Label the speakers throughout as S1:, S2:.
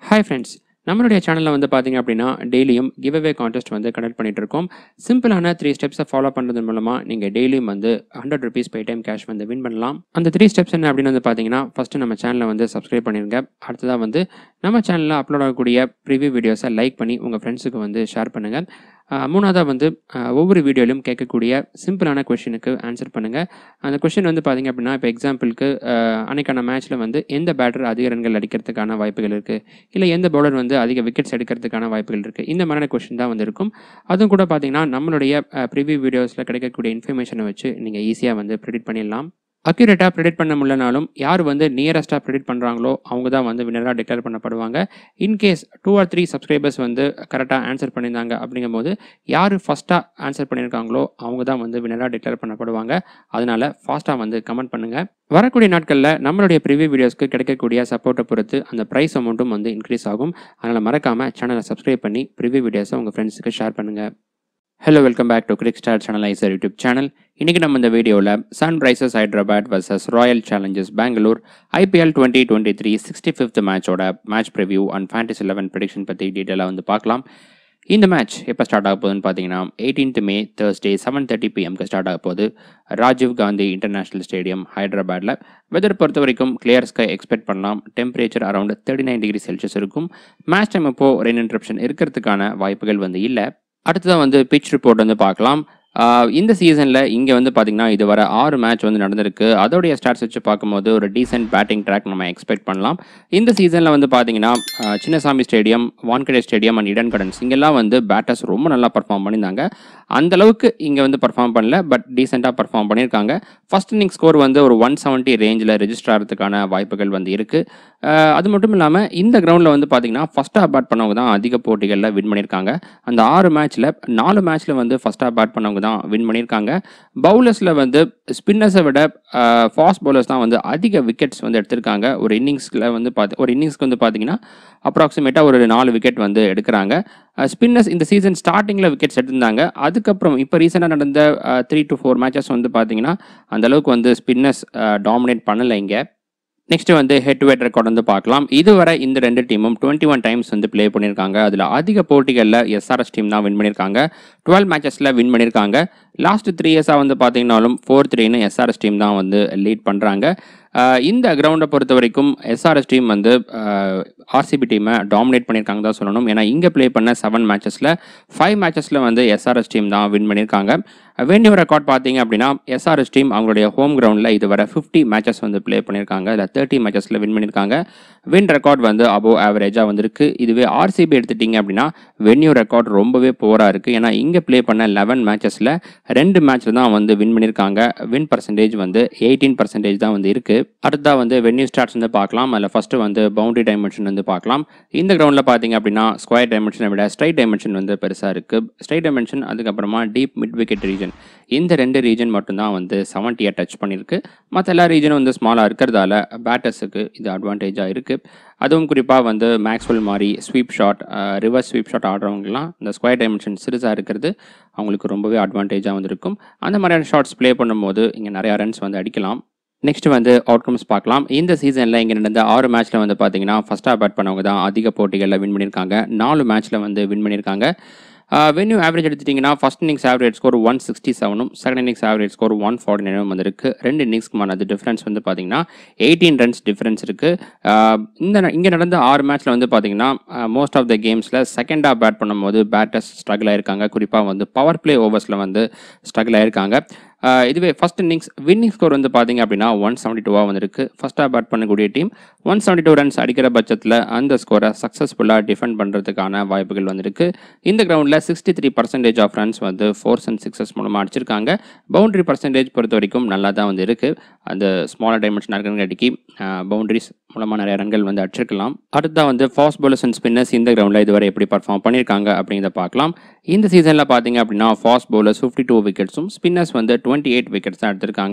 S1: hi friends நம்மளுடைய சேனலில் வந்து பார்த்தீங்க அப்படின்னா டெய்லியும் கிவ் அவே கான்டெஸ்ட் வந்து கனெக்ட் பண்ணிட்டு இருக்கோம் சிம்பிளான த்ரீ ஸ்டெப்ஸை ஃபாலோ பண்ணுறது மூலமாக நீங்கள் டெய்லியும் வந்து hundred rupees Paytm cash வந்து வின் பண்ணலாம் அந்த த்ரீ ஸ்டெப்ஸ் என்ன அப்படின்னு வந்து பார்த்தீங்கன்னா ஃபஸ்ட்டு நம்ம சேனலை வந்து சப்ஸ்கிரைப் பண்ணிருங்க அடுத்ததாக வந்து நம்ம சேனலில் அப்லோட் ஆகக்கூடிய ப்ரிவியூ வீடியோஸை லைக் பண்ணி உங்கள் ஃப்ரெண்ட்ஸுக்கு வந்து ஷேர் பண்ணுங்கள் மூணாவதாக வந்து அஹ், ஒவ்வொரு வீடியோலையும் கேட்கக்கூடிய சிம்பிளான கொஷினுக்கு ஆன்சர் பண்ணுங்கள் அந்த கொஷின் வந்து பார்த்தீங்க அப்படின்னா இப்போ எக்ஸாம்பிளுக்கு அன்னைக்கான மேட்ச்சில் வந்து எந்த பேட்டர் அதிக ரன்கள் அடிக்கிறதுக்கான வாய்ப்புகள் இருக்குது இல்லை எந்த பவுலர் வந்து அதிக விக்கெட்ஸ் எடுக்கிறதுக்கான வாய்ப்புகள் இருக்குது இந்த மாதிரியான கொஷின் தான் வந்து இருக்கும் அதுவும் கூட பார்த்தீங்கன்னா நம்மளுடைய ப்ரிவியூ வீடியோஸில் கிடைக்கக்கூடிய இன்ஃபர்மேஷனை வச்சு நீங்கள் ஈஸியாக வந்து ப்ரிடிக்ட் பண்ணிடலாம் அக்யூரேட்டாக ப்ரிடிக்ட் பண்ண முடியலனாலும் யார் வந்து நியரஸ்ட்டாக ப்ரிடிக்ட் பண்ணுறாங்களோ அவங்க தான் வந்து வினராக டிக்ளேர் பண்ணப்படுவாங்க in case two or three subscribers வந்து கரெக்டாக ஆன்சர் பண்ணியிருந்தாங்க அப்படிங்கும்போது யார் ஃபஸ்ட்டாக ஆன்சர் பண்ணியிருக்காங்களோ அவங்க தான் வந்து வினராக டிக்ளேர் பண்ணப்படுவாங்க அதனால ஃபாஸ்ட்டாக வந்து கமெண்ட் பண்ணுங்கள் வரக்கூடிய நாட்களில் நம்மளுடைய ப்ரிவியூ வீடியோஸ்க்கு கிடைக்கக்கூடிய சப்போர்ட்டை பொறுத்து அந்த ப்ரைஸ் அமௌண்ட்டும் வந்து இன்க்ரீஸ் ஆகும் அதனால் மறக்காமல் சேனலை சப்ஸ்கிரைப் பண்ணி ப்ரிவியூ வீடியோஸை உங்கள் ஃப்ரெண்ட்ஸுக்கு ஷேர் பண்ணுங்கள் hello welcome back to crick star channelizer YouTube channel இன்றைக்கி நம்ம இந்த வீடியோவில் Sunrisers Hyderabad versus Royal Challengers Bangalore IPL twenty twenty three sixty fifth மேட்சோட match preview and fantasy eleven prediction பற்றி டீட்டெயிலாக வந்து பார்க்கலாம் இந்த மேட்ச் எப்போ ஸ்டார்ட் ஆக போகுதுன்னு பார்த்தீங்கன்னா 18th May Thursday seven thirty பிஎம்க்கு ஸ்டார்ட் ஆக போகுது ராஜீவ் காந்தி இன்டர்நேஷனல் ஸ்டேடியம் ஹைதராபாத்தில் வெதர் பொறுத்த வரைக்கும் கிளியர் ஸ்கை எக்ஸ்பெக்ட் பண்ணலாம் temperature around thirty nine degree Celsius இருக்கும் மேட்ச் டைம் இப்போ ரெயின் இன்ட்ரப்ஷன் இருக்கிறதுக்கான வாய்ப்புகள் வந்து இல்லை அடுத்ததாக வந்து பிச் ரிப்போர்ட் வந்து பார்க்கலாம் ஆஹ் இந்த சீசனில் இங்கே வந்து பார்த்திங்கன்னா இதுவரை ஆறு மேட்ச் வந்து நடந்திருக்கு அதோடைய ஸ்டாட்ஸ் வச்சு பார்க்கும்போது ஒரு டீசென்ட் பேட்டிங் ட்ராக் நம்ம எக்ஸ்பெக்ட் பண்ணலாம் இந்த சீசனில் வந்து பார்த்தீங்கன்னா ஆஹ் Chinnaswamy stadium Wankhede stadium and Eden Gardens இங்கெல்லாம் வந்து பேட்டர்ஸ் ரொம்ப நல்லா பர்ஃபார்ம் பண்ணியிருந்தாங்க அந்த அளவுக்கு இங்கே வந்து பர்ஃபார்ம் பண்ணல பட் டீசெண்டாக பர்ஃபார்ம் பண்ணியிருக்காங்க ஃபர்ஸ்ட் இன்னிங் ஸ்கோர் வந்து ஒரு ஒன் செவன்ட்டி ரேஞ்சில் ரெஜிஸ்டர் ஆகிறதுக்கான வாய்ப்புகள் வந்து இருக்குது அது மட்டும் இல்லாமல் இந்த கிரவுண்டில் வந்து பார்த்தீங்கன்னா ஃபஸ்ட்டாக பேட் பண்ணவங்க தான் அதிக போட்டிகளில் வின் பண்ணியிருக்காங்க அந்த ஆறு மேட்ச்சில் நாலு மேட்ச்சில் வந்து ஃபஸ்ட்டாக பேட் பண்ணவங்க தான் வின் பண்ணியிருக்காங்க பவுலர்ஸில் வந்து ஸ்பின்னர்ஸை விட ஃபாஸ்ட் பவுலர்ஸ் தான் வந்து அதிக விக்கெட்ஸ் வந்து எடுத்திருக்காங்க ஒரு இன்னிங்ஸில் வந்து பார்த்து ஒரு இன்னிங்ஸ்க்கு வந்து பார்த்தீங்கன்னா அப்ராக்சிமேட்டாக ஒரு நாலு விக்கெட் வந்து எடுக்கிறாங்க ஸ்பின்னர்ஸ் இந்த சீசன் ஸ்டார்டிங்கில் விக்கெட்ஸ் எடுத்திருந்தாங்க அதுக்கப்புறம் இப்போ ரீசெண்டாக நடந்த த்ரீ டு ஃபோர் மேட்சஸ் வந்து பார்த்தீங்கன்னா அந்த அளவுக்கு வந்து ஸ்பின்னர்ஸ் டாமினேட் பண்ணலை இங்கே நெக்ஸ்ட் வந்து ஹெட் டு ஹெட் ரெக்கார்ட் வந்து பார்க்கலாம் இதுவரை இந்த ரெண்டு டீமும் டுவெண்ட்டி ஒன் டைம்ஸ் வந்து ப்ளே பண்ணியிருக்காங்க அதில் அதிக போட்டிகளில் எஸ்ஆர்எஸ் டீம் தான் வின் பண்ணியிருக்காங்க டுவெல் மேட்சஸில் வின் பண்ணியிருக்காங்க லாஸ்ட் த்ரீ இயர்ஸாக வந்து பார்த்தீங்கன்னாலும் ஃபோர் த்ரீன்னு எஸ்ஆர்எஸ் டீம் தான் வந்து லீட் பண்ணுறாங்க இந்த கிரவுண்டை பொறுத்த வரைக்கும் எஸ்ஆர்எஸ் டீம் வந்து ஆர்சிபி டீமை டாமினேட் பண்ணியிருக்காங்க தான் சொல்லணும் ஏன்னா இங்கே ப்ளே பண்ண செவன் மேட்சஸில் ஃபைவ் மேட்சஸில் வந்து எஸ்ஆர்எஸ் டீம் தான் வின் பண்ணியிருக்காங்க வென்யூ ரெக்கார்ட் பார்த்தீங்க அப்படின்னா எஸ்ஆர்எஸ் டீம் அவங்களுடைய ஹோம் கிரவுண்டில் இதுவரை ஃபிஃப்டி மேட்சஸ் வந்து ப்ளே பண்ணியிருக்காங்க அதில் தேர்ட்டி மேட்சஸில் வின் பண்ணியிருக்காங்க வின் ரெக்கார்ட் வந்து அபோவ் ஆவரேஜாக வந்திருக்கு இதுவே ஆர்சிபி எடுத்துட்டிங்க அப்படின்னா வென்யூ ரெக்கார்ட் ரொம்பவே போராக இருக்குது ஏன்னா இங்கே ப்ளே பண்ண லெவன் மேட்சஸில் ரெண்டு மேட்ச்சில் தான் வந்து வின் பண்ணியிருக்காங்க வின் பர்சன்டேஜ் வந்து எயிட்டீன் பர்சன்டேஜ் தான் வந்து இருக்குது அடுத்ததாக வந்து வென்யூ ஸ்டார்ட்ஸ் வந்து பார்க்கலாம் அதில் ஃபஸ்ட்டு வந்து பவுண்டரி டைமென்ஷன் வந்து பார்க்கலாம் இந்த கிரவுண்டில் பார்த்தீங்க அப்படின்னா ஸ்கொயர் டைமென்ஷனை விட ஸ்ட்ரைட் டைமென்ஷன் வந்து பெருசாக இருக்குது ஸ்ட்ரைட் டைமென்ஷன் அதுக்கப்புறமா டீப் மிட் விக்கெட் ரீஜன் இந்த ரெண்டு ரீஜன் மட்டும்தான் வந்து செவன்ட்டியை டச் பண்ணியிருக்கு மற்ற எல்லா ரீஜனும் வந்து ஸ்மாலாக இருக்கிறதால பேட்டர்ஸுக்கு இது அட்வான்டேஜாக இருக்குது அதுவும் குறிப்பாக வந்து மேக்ஸ்வெல் மாதிரி sweep shot reverse sweep shot ஆடுறவங்கலாம் இந்த ஸ்கொயர் டைமென்ஷன் சிறுசாக இருக்கிறது அவங்களுக்கு ரொம்பவே அட்வான்டேஜாக வந்திருக்கும் அந்த மாதிரியான ஷாட்ஸ் ப்ளே பண்ணும்போது இங்கே நிறையா ரன்ஸ் வந்து அடிக்கலாம் நெக்ஸ்ட் வந்து அவுட்கம்ஸ் பார்க்கலாம் இந்த சீசனில் இங்கே நடந்த ஆறு மேட்ச்சில் வந்து பார்த்தீங்கன்னா ஃபஸ்ட்டாக பேட் பண்ணவங்க தான் அதிக போட்டிகளில் வின் பண்ணியிருக்காங்க நாலு மேட்ச்சில் வந்து வின் பண்ணியிருக்காங்க வென்யூ ஆவரேஜ் எடுத்துட்டிங்கன்னா first innings average score one sixty செவனும் second innings average score one forty நைனும் வந்திருக்கு ரெண்டு இன்னிங்ஸ்க்குமான அது டிஃப்ரென்ஸ் வந்து பார்த்தீங்கன்னா எயிட்டீன் ரன்ஸ் டிஃப்ரென்ஸ் இருக்குது இந்த இங்கே நடந்த ஆறு மேட்ச்சில் வந்து பார்த்தீங்கன்னா மோஸ்ட் ஆஃப் த கேம்ஸில் செகண்டாக பேட் பண்ணும்போது பேட்டர்ஸ் ஸ்ட்ரகிள் ஆயிருக்காங்க குறிப்பாக வந்து பவர் பிளே ஓவர்ஸில் வந்து ஸ்ட்ரகிள் ஆயிருக்காங்க ஆஹ் இதுவே ஃபர்ஸ்ட் இன்னிங்ஸ் வின்னிங் ஸ்கோர் வந்து பார்த்தீங்க அப்படின்னா ஒன் செவன்ட்டி டூவாக வந்திருக்கு ஃபஸ்ட்டாக பேட் பண்ணக்கூடிய team one seventy two runs அடிக்கிற பட்சத்தில் அந்த ஸ்கோரை சக்ஸஸ்ஃபுல்லாக டிஃபெண்ட் பண்ணுறதுக்கான வாய்ப்புகள் வந்திருக்கு இந்த கிரவுண்டில் sixty three percentage of runs வந்து ஃபோர்ஸ் அண்ட் சிக்ஸஸ் மூலமாக அடிச்சிருக்காங்க பவுண்டரி பர்சன்டேஜ் பொறுத்த வரைக்கும் நல்லா தான் வந்து இருக்குது அந்த ஸ்மாலர் டைமென்ஷனாக இருக்கிறங்காட்டிக்கு பவுண்டரிஸ் மூலமாக நிறைய ரன்கள் வந்து அடிச்சிருக்கலாம் அடுத்ததாக வந்து ஃபாஸ்ட் bowlers அண்ட் ஸ்பின்னர்ஸ் இந்த கிரவுண்டில் இதுவரை எப்படி பர்ஃபார்ம் பண்ணியிருக்காங்க அப்படிங்கிறத பார்க்கலாம் இந்த சீசனில் பார்த்தீங்க அப்படின்னா ஃபாஸ்ட் bowlers ஃபிஃப்டி டூ விக்கெட்ஸும் ஸ்பின்னர்ஸ் வந்து டுவெண்ட்டி எயிட் விக்கெட்ஸ் தான் எடுத்திருக்காங்க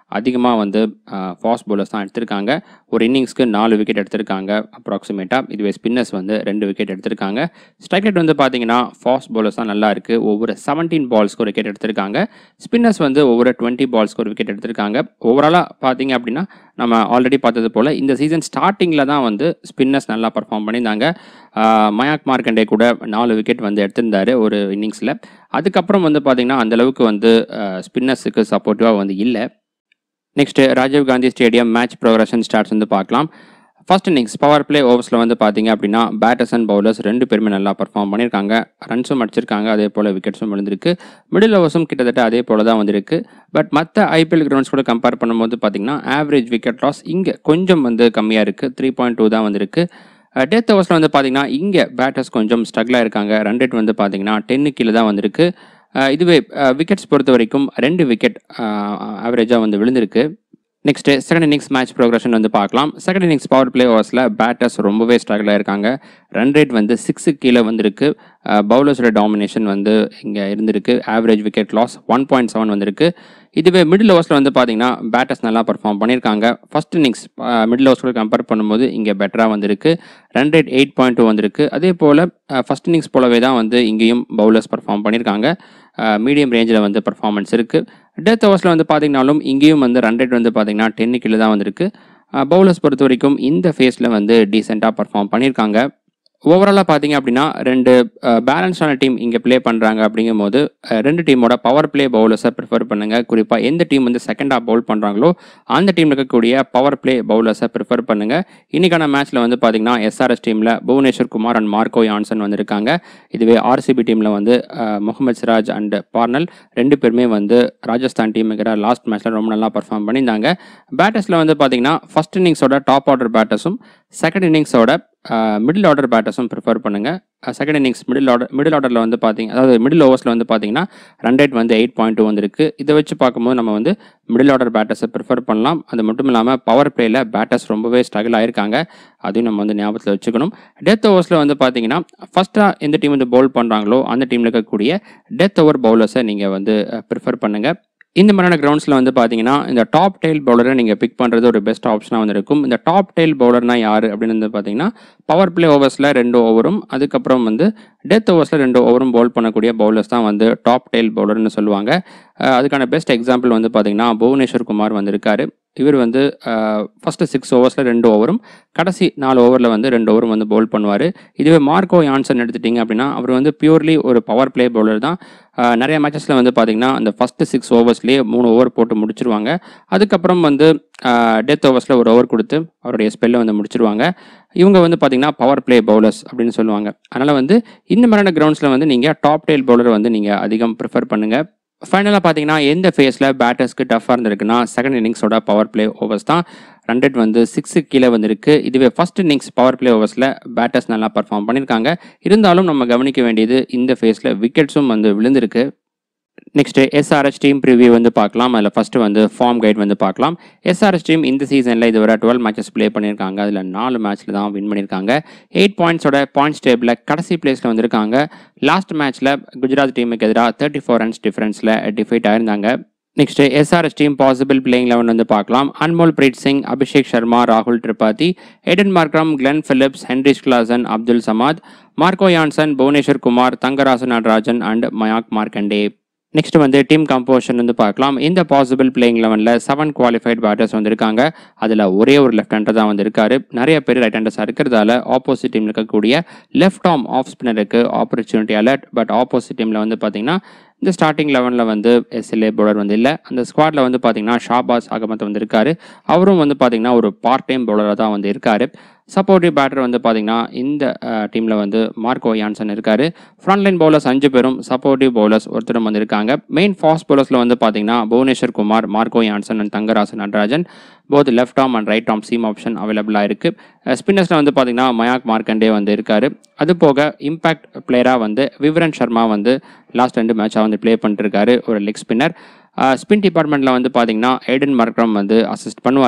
S1: அதிகமாக வந்து ஃபாஸ்ட் bowlers தான் எடுத்திருக்காங்க ஒரு இன்னிங்ஸ்க்கு நாலு விக்கெட் எடுத்திருக்காங்க அப்ராக்சிமேட்டாக இதுவே ஸ்பின்னர்ஸ் வந்து ரெண்டு விக்கெட் எடுத்திருக்காங்க ஸ்ட்ரைக் ரேட் வந்து பார்த்தீங்கன்னா ஃபாஸ்ட் bowlers தான் நல்லா இருக்குது ஒவ்வொரு செவன்டீன் பால்ஸ்க்கு ஒரு விக்கெட் எடுத்திருக்காங்க ஸ்பின்னர்ஸ் வந்து ஒவ்வொரு டுவெண்ட்டி பால்ஸ்க்கு ஒரு விக்கெட் எடுத்திருக்காங்க ஓவராலாக பார்த்தீங்க அப்படின்னா நம்ம ஆல்ரெடி பார்த்தது போல் இந்த சீசன் ஸ்டார்டிங்கில் தான் வந்து ஸ்பின்னர்ஸ் நல்லா பர்ஃபார்ம் பண்ணியிருந்தாங்க ஆஹ் மயாக் மார்க்கண்டே கூட நாலு விக்கெட் வந்து எடுத்திருந்தாரு ஒரு இன்னிங்ஸில் அதுக்கப்புறம் வந்து பார்த்தீங்கன்னா அந்தளவுக்கு வந்து ஸ்பின்னர்ஸுக்கு சப்போர்ட்டிவாக வந்து இல்லை next Rajiv Gandhi stadium match progression starts வந்து பார்க்கலாம் ஃபர்ஸ்ட் இன்னிங்ஸ் பவர் பிளே ஓவர்ஸில் வந்து பார்த்தீங்க அப்படின்னா பேட்டர்ஸ் அண்ட் பவுலர்ஸ் ரெண்டு பேருமே நல்லா பர்ஃபார்ம் பண்ணியிருக்காங்க ரன்ஸும் அடிச்சிருக்காங்க அதே போல் விக்கெட்ஸும் விழுந்திருக்கு மிடில் ஓவர்ஸும் கிட்டத்தட்ட அதே போல் தான் வந்திருக்கு பட் மற்ற ஐபிஎல் கிரவுண்ட்ஸ் கூட கம்பேர் பண்ணும்போது பார்த்தீங்கன்னா ஆவரேஜ் விக்கெட் லாஸ் இங்கே கொஞ்சம் வந்து கம்மியாக இருக்குது த்ரீ பாயிண்ட் டூ தான் வந்திருக்கு டெத் ஓவர்ஸில் வந்து பார்த்தீங்கன்னா இங்கே பேட்டர்ஸ் கொஞ்சம் ஸ்ட்ரகிளாக இருக்காங்க ரன் ரேட் வந்து பார்த்தீங்கன்னா டென்னு கீழே தான் வந்திருக்கு அஹ் இதுவே விக்கெட்ஸ் பொறுத்த வரைக்கும் ரெண்டு விக்கெட் ஆவரேஜாக வந்து விழுந்திருக்கு next second innings match progression வந்து பார்க்கலாம் செகண்ட் இன்னிங்ஸ் பவர் பிளே ஓவர்ஸில் பேட்டர்ஸ் ரொம்பவே ஸ்ட்ரகிளாக இருக்காங்க ரன் ரேட் வந்து சிக்ஸு கீழே வந்திருக்கு பவுலர்ஸோட டாமினேஷன் வந்து இங்கே இருந்திருக்கு average wicket loss one point seven வந்திருக்கு இதுவே மிடில் ஓவர்ஸில் வந்து பார்த்தீங்கன்னா பேட்டர்ஸ் நல்லா பர்ஃபார்ம் பண்ணியிருக்காங்க ஃபர்ஸ்ட் இன்னிங்ஸ் மிடில் ஓவர்ஸோட கம்பேர் பண்ணும்போது இங்கே பெட்டராக வந்திருக்கு run rate eight point two வந்திருக்கு அதே போல் ஃபர்ஸ்ட் இன்னிங்ஸ் போலவே தான் வந்து இங்கேயும் பவுலர்ஸ் பர்ஃபார்ம் பண்ணியிருக்காங்க மீடியம் ரேஞ்சில் வந்து பர்ஃபார்மன்ஸ் இருக்குது டெத் ஓவர்ஸில் வந்து பார்த்தீங்கனாலும் இங்கேயும் வந்து ரன் ரேட் வந்து பார்த்தீங்கன்னா டென்னு கீழே தான் வந்திருக்கு பவுலர்ஸ் பொறுத்த வரைக்கும் இந்த ஃபேஸில் வந்து டீசெண்டாக பர்ஃபார்ம் பண்ணியிருக்காங்க ஓவராலாக பார்த்தீங்க அப்படின்னா ரெண்டு பேலன்ஸான டீம் இங்கே ப்ளே பண்ணுறாங்க அப்படிங்கும் போது அஹ், ரெண்டு டீமோட பவர் ப்ளே பவுலர்ஸை ப்ரிஃபர் பண்ணுங்கள் குறிப்பாக எந்த டீம் வந்து செகண்டாக பவுல் பண்ணுறாங்களோ அந்த டீமில் இருக்கக்கூடிய பவர் ப்ளே பவுலர்ஸை ப்ரிஃபர் பண்ணுங்கள் இன்னைக்கான மேட்ச்சில் வந்து பார்த்தீங்கன்னா எஸ்ஆர்எஸ் டீமில் Bhuvneshwar Kumar and Marco Jansen வந்திருக்காங்க இதுவே ஆர்சிபி டீமில் வந்து அஹ், முகமது சிராஜ் அண்ட் பார்னல் ரெண்டு பேருமே வந்து ராஜஸ்தான் டீமுக்கிற லாஸ்ட் மேட்ச்சில் ரொம்ப நல்லா பர்ஃபார்ம் பண்ணியிருந்தாங்க பேட்டர்ஸில் வந்து பார்த்தீங்கன்னா ஃபர்ஸ்ட் இன்னிங்ஸோட டாப் ஆர்டர் பேட்டர்ஸும் செகண்ட் இன்னிங்ஸோட மிடில் ஆர்டர் பேட்டர்ஸும் ப்ரிஃபர் பண்ணுங்கள் second innings middle order middle ஆர்டரில் வந்து பார்த்தீங்க அதாவது மிடில் ஓவர்ஸில் வந்து பார்த்தீங்கன்னா ரன் ரேட் வந்து எயிட் பாயிண்ட் டூ வந்திருக்கு இதை வச்சு பார்க்கும்போது நம்ம வந்து மிடில் ஆர்டர் பேட்டர்ஸை ப்ரிஃபர் பண்ணலாம் அது மட்டும் இல்லாமல் பவர் பிளேயில் பேட்டர்ஸ் ரொம்பவே ஸ்ட்ரகிள் ஆயிருக்காங்க அதையும் நம்ம வந்து ஞாபகத்தில் வச்சுக்கணும் டெத் ஓவர்ஸில் வந்து பார்த்தீங்கன்னா ஃபஸ்ட்டாக எந்த டீம் வந்து பவுல் பண்ணுறாங்களோ அந்த டீமில் இருக்கக்கூடிய டெத் ஓவர் பவுலர்ஸை நீங்கள் வந்து ப்ரிஃபர் பண்ணுங்கள் இந்த மாதிரியான கிரவுண்ட்ஸில் வந்து பார்த்தீங்கன்னா இந்த டாப் டெயில் பவுலரை நீங்கள் பிக் பண்ணுறது ஒரு பெஸ்ட் ஆப்ஷனாக வந்து இருக்கும் இந்த டாப் டெயில் பவுலர்னா யார் அப்படின்னு வந்து பார்த்தீங்கன்னா பவர் பிளே ஓவர்ஸில் ரெண்டு ஓவரும் அதுக்கப்புறம் வந்து டெத் ஓவர்ஸில் ரெண்டு ஓவரும் பவுல் பண்ணக்கூடிய பவுலர்ஸ் தான் வந்து டாப் டெயில் பவுலர்னு சொல்லுவாங்க அஹ் அதுக்கான பெஸ்ட் எக்ஸாம்பிள் வந்து பார்த்தீங்கன்னா புவனேஸ்வர் குமார் வந்திருக்காரு இவர் வந்து ஃபஸ்ட்டு சிக்ஸ் ஓவர்ஸில் ரெண்டு ஓவரும் கடைசி நாலு ஓவரில் வந்து ரெண்டு ஓவரும் வந்து பவுல் பண்ணுவார் இதுவே மார்க்கோ யான்சன் எடுத்துட்டிங்க அப்படின்னா அவர் வந்து பியூர்லி ஒரு பவர் பிளே பவுலர் தான் அஹ் நிறைய மேட்சஸில் வந்து பார்த்தீங்கன்னா அந்த ஃபஸ்ட்டு சிக்ஸ் ஓவர்ஸ்லேயே மூணு ஓவர் போட்டு முடிச்சிருவாங்க அதுக்கப்புறம் வந்து டெத் ஓவர்ஸில் ஒரு ஓவர் கொடுத்து அவருடைய ஸ்பெல்லை வந்து முடிச்சிருவாங்க இவங்க வந்து பார்த்தீங்கன்னா பவர் பிளே பவுலர்ஸ் அப்படின்னு சொல்லுவாங்க அதனால் வந்து இந்த மாதிரியான கிரவுண்ட்ஸில் வந்து நீங்கள் டாப் டெயில் பவுலரை வந்து நீங்கள் அதிகம் ப்ரிஃபர் பண்ணுங்கள் ஃபைனலாக பார்த்தீங்கன்னா எந்த ஃபேஸில் பேட்டர்ஸ்க்கு டஃப்பாக இருந்திருக்குன்னா செகண்ட் இன்னிங்ஸோட பவர் பிளே ஓவர்ஸ் தான் ரன்ரேட் வந்து சிக்ஸு கீழே வந்திருக்கு இதுவே ஃபர்ஸ்ட் இன்னிங்ஸ் பவர் பிளே ஓவர்ஸில் பேட்டர்ஸ் நல்லா பர்ஃபார்ம் பண்ணியிருக்காங்க இருந்தாலும் நம்ம கவனிக்க வேண்டியது இந்த ஃபேஸில் விக்கெட்ஸும் வந்து விழுந்திருக்கு நெக்ஸ்ட் எஸ்ஆர்எஸ் டீம் ப்ரிவியூ வந்து பார்க்கலாம் அதில் ஃபஸ்ட்டு வந்து ஃபார்ம் கைட் வந்து பார்க்கலாம் எஸ்ஆர்எஸ் டீம் இந்த சீசனில் இதுவரை டுவெல் மேட்சஸ் ப்ளே பண்ணியிருக்காங்க அதில் நாலு மேட்ச்சில் தான் வின் பண்ணியிருக்காங்க எயிட் பாயிண்ட்ஸோட பாயிண்ட்ஸ் டேபிளில் கடைசி பிளேஸில் வந்திருக்காங்க லாஸ்ட் மேட்ச்சில் குஜராத் டீமுக்கு எதிராக தேர்ட்டி ஃபோர் ரன்ஸ் டிஃபரன்ஸில் டிஃபைட் ஆயிருந்தாங்க next SRH team possible playing eleven வந்து பார்க்கலாம் அன்மோல் பிரீத் சிங் அபிஷேக் சர்மா ராகுல் Tripathi Aiden Markram Glenn Phillips Heinrich Klaasen Abdul Samad Marco Jansen Bhuvneshwar Kumar Thangarasu Natarajan and Mayank Markande next வந்து டீம் கம்போஷன் வந்து பார்க்கலாம் இந்த பாசிபிள் பிளேயிங் லெவனில் செவன் குவாலிஃபைட் பேட்டர்ஸ் வந்திருக்காங்க அதில் ஒரே ஒரு லெஃப்ட் ஹேண்டர் தான் வந்திருக்காரு நிறைய பேர் ரைட் ஹேண்டர்ஸாக இருக்கிறதால ஆப்போசிட் டீமில் இருக்கக்கூடிய லெஃப்ட் ஆர்ம் ஆஃப் ஸ்பின்னருக்கு ஆப்பர்ச்சுனிட்டி அலர்ட் பட் ஆப்போசிட் டீமில் வந்து பார்த்தீங்கன்னா இந்த ஸ்டார்டிங் லெவனில் வந்து எஸ்எல்ஏ பவுலர் வந்து இல்லை அந்த ஸ்குவாடில் வந்து பார்த்தீங்கன்னா ஷாபாஸ் அகமத் வந்து இருக்காரு அவரும் வந்து பார்த்தீங்கன்னா ஒரு பார்ட் டைம் பவுலராக தான் வந்து இருக்காரு சப்போர்ட்டிவ் பேட்டர் வந்து பார்த்தீங்கன்னா இந்த டீமில் வந்து மார்க்கோ யான்சன் இருக்காரு ஃப்ரண்ட் லைன் பவுலர்ஸ் அஞ்சு பேரும் சப்போர்ட்டிவ் பவுலர்ஸ் ஒருத்தரும் வந்திருக்காங்க மெயின் ஃபாஸ்ட் பவுலர்ஸில் வந்து பார்த்தீங்கன்னா Bhuvneshwar Kumar Marco Jansen and Thangarasan Natarajan both left arm and right arm seam option அவைலபிளாக இருக்குது ஸ்பின்னர்ஸில் வந்து பார்த்தீங்கன்னா மயாக் மார்க்கண்டே வந்து இருக்காரு அது போக இம்பாக்ட் பிளேயராக வந்து விவரன் சர்மா வந்து லாஸ்ட் ரெண்டு மேட்சாக வந்து ப்ளே பண்ணிருக்காரு ஒரு லெக் ஸ்பின்னர் ஸ்பின் டிபார்ட்மெண்ட்டில் வந்து பார்த்தீங்கன்னா ஏடன் மார்க்ரம் வந்து அசிஸ்ட் பண்ணுவார்